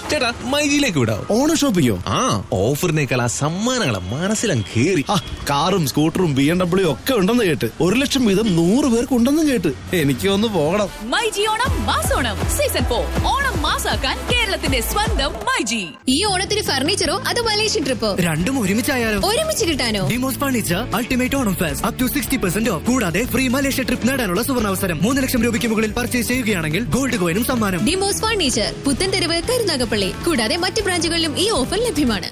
ചേട്ടാ മൈജിയിലേക്ക് വിടാം ഓണം ഷോപ്പിങ്ങോ ആ ഓഫറിനേക്കാൾ ആ സമ്മാനങ്ങളെ മനസ്സിലും കേറി ആ കാറും സ്കൂട്ടറും ബി എം ഡബ്ല്യു ഒക്കെ ഉണ്ടെന്ന് കേട്ട് ഒരു ലക്ഷം വീതം നൂറ് പേർക്ക് ഉണ്ടെന്നും കേട്ട് എനിക്ക് ഒന്ന് പോകണം മൈജി ഓണം മാസോണം സീസൺ ഫോർ ഓണം മാസാക്കാൻ കേരളത്തിന്റെ സ്വന്തം മൈജി ഈ ഓണത്തിന് ഫർണിച്ചറോ അതോ മലേഷ്യൻ ട്രിപ്പോ രണ്ടും ഒരുമിച്ചായാലോ ഒരുമിച്ച് കിട്ടാനോ Demos furniture ultimate Onam fest up to sixty percent off കൂടാതെ ഫ്രീ മലേഷ്യ ട്രിപ്പ് നേടാനുള്ള സുവർണാവസരം മൂന്ന് ലക്ഷം രൂപയ്ക്ക് മുകളിൽ പർച്ചേസ് ചെയ്യുകയാണെങ്കിൽ ഗോൾഡ് കോയിനും സമ്മാനം ഡിമോസ് ഫർണിച്ചർ പുത്തൻതെരുവ് കരുനാഗപ്പള്ളി കൂടാതെ മറ്റ് ബ്രാഞ്ചുകളിലും ഈ ഓഫർ ലഭ്യമാണ്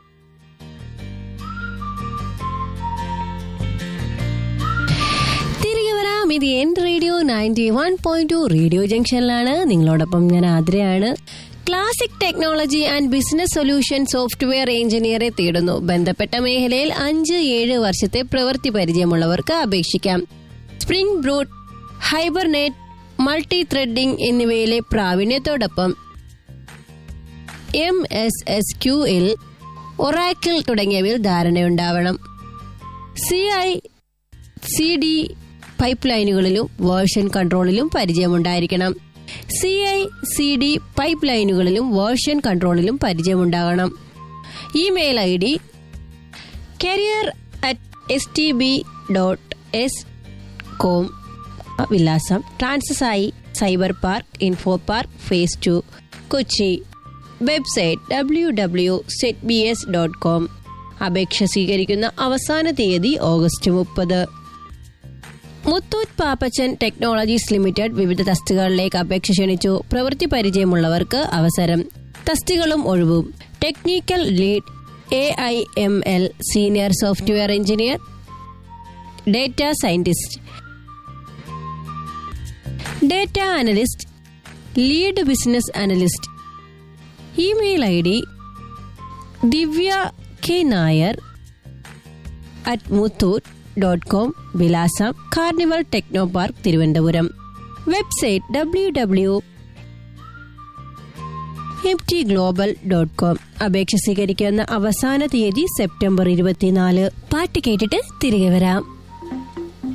തിരികെ വരാം ഇത് എൻ radio ninety one point two radio ജംഗ്ഷനിലാണ് നിങ്ങളോടൊപ്പം ഞാൻ ആദ്രയാണ് classic technology and business solution software എഞ്ചിനീയറെ തേടുന്നു ബന്ധപ്പെട്ട മേഖലയിൽ അഞ്ച് ഏഴ് വർഷത്തെ പ്രവൃത്തി പരിചയമുള്ളവർക്ക് അപേക്ഷിക്കാം Spring Boot Hibernate multi threading എന്നിവയിലെ പ്രാവീണ്യത്തോടൊപ്പം M S S Q L Oracle തുടങ്ങിയവയിൽ ധാരണയുണ്ടാവണം C I C D pipe ലൈനുകളിലും വേർഷൻ കൺട്രോളിലും പരിചയമുണ്ടായിരിക്കണം C I C D pipe ലൈനുകളിലും വേർഷൻ കൺട്രോളിലും പരിചയമുണ്ടാകണം email I D career at S T B dot S com വിലാസം ട്രാൻസസായി cyber park info park phase two Kochi website W W Z B S dot com അപേക്ഷ സ്വീകരിക്കുന്ന അവസാന തീയതി August മുപ്പത് മുത്തൂറ്റ് പാപ്പച്ചൻ ടെക്നോളജീസ് ലിമിറ്റഡ് വിവിധ തസ്തികകളിലേക്ക് അപേക്ഷ ക്ഷണിച്ചു പ്രവൃത്തി പരിചയമുള്ളവർക്ക് അവസരം തസ്തികളും ഒഴിവും technical lead A I M L senior software engineer data scientist data analyst lead business analyst email I D Divya K Nair at Muthoot dot com വിലാസം carnival techno park Thiruvananthapuram website W W M T global dot com അപേക്ഷ സ്വീകരിക്കുന്ന അവസാന തീയതി September ഇരുപത്തിനാല് പാട്ട് കേട്ടിട്ട് തിരികെ വരാം